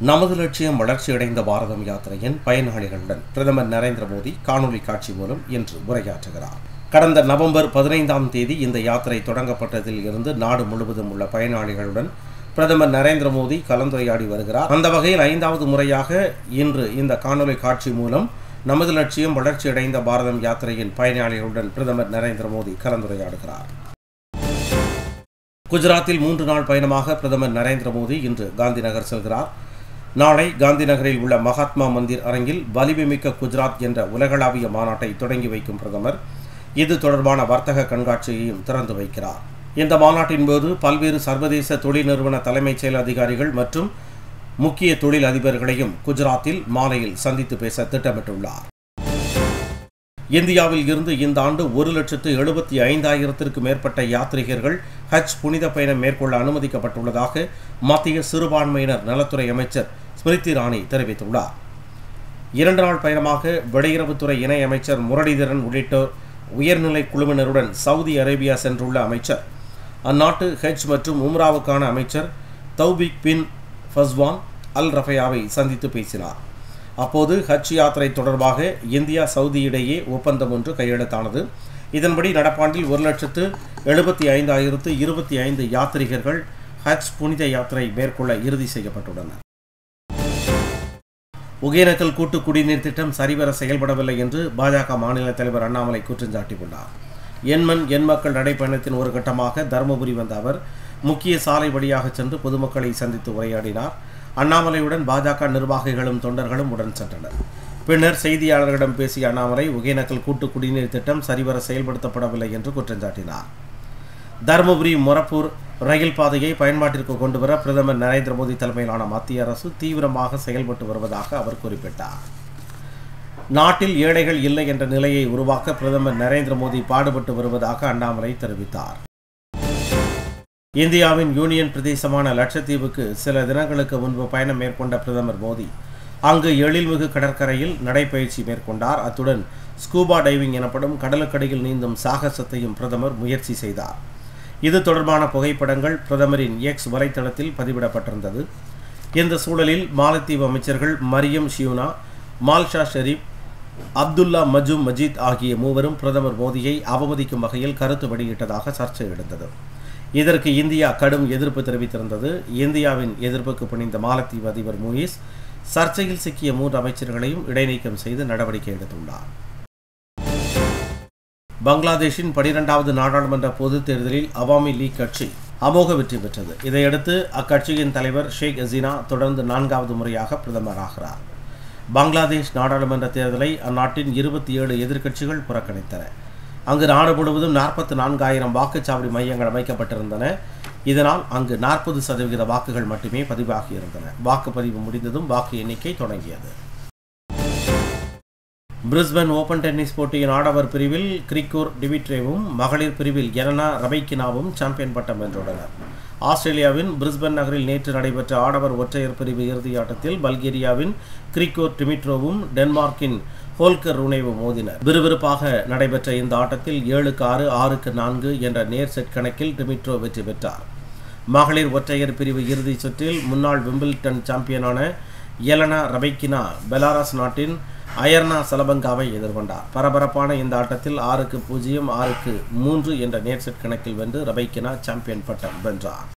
நமது லட்சியம் வளர்ச்சியடைந்த பாரதம் யாத்திரையின் பயனாளிகளுடன் பிரதமர் நரேந்திர மோடி காணொலி காட்சி மூலம் இன்று உரையாற்றுகிறார் கடந்த நவம்பர் பதினைந்தாம் தேதி இந்த யாத்திரை தொடங்கப்பட்டதில் இருந்து நாடு முழுவதும் உள்ள பயனாளிகளுடன் பிரதமர் நரேந்திர மோடி கலந்துரையாடி வருகிறார் அந்த வகையில் ஐந்தாவது முறையாக இன்று இந்த காணொலி காட்சி மூலம் நமது லட்சியம் வளர்ச்சியடைந்த பாரதம் யாத்திரையின் பயனாளிகளுடன் பிரதமர் நரேந்திர மோடி கலந்துரையாடுகிறார் குஜராத்தில் மூன்று நாள் பயணமாக பிரதமர் நரேந்திர மோடி இன்று காந்தி நகர் செல்கிறார் நாளை காந்தி நகரில் உள்ள மகாத்மா மந்திர் அரங்கில் வலிமைமிக்க குஜராத் என்ற உலகளாவிய மாநாட்டை தொடங்கி வைக்கும் பிரதமர் இது தொடர்பான வர்த்தக கண்காட்சியையும் திறந்து வைக்கிறார் இந்த மாநாட்டின் போது பல்வேறு சர்வதேச தொழில் நிறுவன தலைமைச் செயல் அதிகாரிகள் மற்றும் முக்கிய தொழில் அதிபர்களையும் குஜராத்தில் மாலையில் சந்தித்து பேச திட்டமிட்டுள்ளார் இந்தியாவில் இருந்து இந்த ஆண்டு ஒரு லட்சத்து எழுபத்தி ஐந்தாயிரத்திற்கு மேற்பட்ட யாத்ரீகர்கள் ஹஜ் புனித பயணம் மேற்கொள்ள அனுமதிக்கப்பட்டுள்ளதாக மத்திய சிறுபான்மையினர் நலத்துறை அமைச்சர் ஸ்மிருதி இரானி தெரிவித்துள்ளார் இரண்டு நாள் பயணமாக வெளியுறவுத்துறை இணை அமைச்சர் முரளிதரன் உள்ளிட்டோர் உயர்நிலை குழுவினருடன் சவுதி அரேபியா சென்றுள்ள அமைச்சர் அந்நாட்டு ஹஜ் மற்றும் உம்ராவுக்கான அமைச்சர் தௌபிக் பின் ஃபஸ்வான் அல் ரஃபயாவை சந்தித்து பேசினார் அப்போது ஹஜ் யாத்திரை தொடர்பாக இந்தியா சவுதி இடையே ஒப்பந்தம் ஒன்று கையெழுத்தானது இதன்படி நடப்பாண்டில் ஒரு லட்சத்து எழுபத்தி ஐந்தாயிரத்து இருபத்தி ஐந்து யாத்ரீகர்கள் ஹஜ் புனித யாத்திரை மேற்கொள்ள இறுதி செய்யப்பட்டுள்ளனர் ஒகேனக்கல் கூட்டு குடிநீர் திட்டம் சரிவர செயல்படவில்லை என்று பாஜக மாநில தலைவர் அண்ணாமலை குற்றம் சாட்டியுள்ளார் எண்மண் எண் மக்கள் நடைப்பயணத்தின் ஒரு கட்டமாக தருமபுரி வந்த அவர் முக்கிய சாலை வழியாக சென்று பொதுமக்களை சந்தித்து உரையாடினார் அண்ணாமலையுடன் பாஜக நிர்வாகிகளும் தொண்டர்களும் உடன் சென்றனர் பின்னர் செய்தியாளர்களிடம் பேசிய அண்ணாமலை ஒகேனக்கல் கூட்டு குடிநீர் திட்டம் சரிவர செயல்படுத்தப்படவில்லை என்று குற்றம் சாட்டினார் தருமபுரி மொரப்பூர் ரயில் பாதையை பயன்பாட்டிற்கு கொண்டுவர பிரதமர் நரேந்திர மோடி தலைமையிலான மத்திய அரசு தீவிரமாக செயல்பட்டு வருவதாக அவர் குறிப்பிட்டார் நாட்டில் ஏழைகள் இல்லை என்ற நிலையை உருவாக்க பிரதமர் நரேந்திர மோடி பாடுபட்டு வருவதாக அண்ணாமலை தெரிவித்தார் இந்தியாவின் யூனியன் பிரதேசமான லட்சத்தீவுக்கு சில தினங்களுக்கு முன்பு பயணம் மேற்கொண்ட பிரதமர் மோடி அங்கு எழில்மிகு கடற்கரையில் நடைப்பயிற்சி மேற்கொண்டார் அத்துடன் ஸ்கூபா டைவிங் எனப்படும் கடலுக்கடியில் நீந்தும் சாகசத்தையும் பிரதமர் முயற்சி செய்தார் இது தொடர்பான புகைப்படங்கள் பிரதமரின் எக்ஸ் வலைத்தளத்தில் பதிவிடப்பட்டிருந்தது இந்த சூழலில் மாலத்தீவு அமைச்சர்கள் மரியம் ஷியூனா மால்ஷா ஷெரீப் அப்துல்லா மஜூம் மஜீத் ஆகிய மூவரும் பிரதமர் மோடியை அவமதிக்கும் வகையில் கருத்து வெளியிட்டதாக சர்ச்சை எழுந்தது இதற்கு இந்தியா கடும் எதிர்ப்பு தெரிவித்திருந்தது இந்தியாவின் எதிர்ப்புக்கு பணிந்த மாலத்தீவு அதிபர் மூயிஸ் சர்ச்சையில் சிக்கிய மூன்று அமைச்சர்களையும் இடைநீக்கம் செய்து நடவடிக்கை எடுத்துள்ளார் பங்களாதேஷின் பனிரெண்டாவது நாடாளுமன்ற பொதுத் தேர்தலில் அவாமி லீக் கட்சி அமோக வெற்றி பெற்றது இதையடுத்து அக்கட்சியின் தலைவர் ஷேக் ஹசீனா தொடர்ந்து நான்காவது முறையாக பிரதமராகிறார் பங்களாதேஷ் நாடாளுமன்ற தேர்தலை அந்நாட்டின் இருபத்தி ஏழு எதிர்க்கட்சிகள் புறக்கணித்தன அங்கு நாடு முழுவதும் நாற்பத்தி நான்காயிரம் வாக்குச்சாவடி மையங்கள் அமைக்கப்பட்டிருந்தன இதனால் அங்கு நாற்பது சதவிகித வாக்குகள் மட்டுமே பதிவாகியிருந்தன வாக்குப்பதிவு முடிந்ததும் வாக்கு எண்ணிக்கை தொடங்கியது பிரிஸ்பன் ஓபன் டென்னிஸ் போட்டியின் ஆடவர் பிரிவில் கிரிக்கோர் டிவிட்ரேவும் மகளிர் பிரிவில் எலனா ரபைக்கினாவும் சாம்பியன் பட்டம் வென்றுள்ளனர் ஆஸ்திரேலியாவின் பிரிஸ்பன் நகரில் நேற்று நடைபெற்ற ஆடவர் ஒற்றையர் பிரிவு இறுதியாட்டத்தில் பல்கேரியாவின் கிரிக்கோர் டிமிட்ரோவும் டென்மார்க்கின் ஹோல்கர் ருனேவும் மோதினர் விறுவிறுப்பாக நடைபெற்ற இந்த ஆட்டத்தில் ஏழுக்கு ஆறு ஆறுக்கு நான்கு என்ற நேர் செட் கணக்கில் டிமிட்ரோ வெற்றி பெற்றார் மகளிர் ஒற்றையர் பிரிவு இறுதிச் சுற்றில் முன்னாள் விம்பிள்டன் சாம்பியனான எலனா ரபைக்கினா பெலாரஸ் நாட்டின் அயர்னா சலபங்காவை எதிர்கொண்டார் பரபரப்பான இந்த ஆட்டத்தில் ஆறுக்கு பூஜ்ஜியம் ஆறுக்கு மூன்று என்ற நேர் செட் கணக்கில் வென்று ரபைக்கினா சாம்பியன் பட்டம் வென்றார்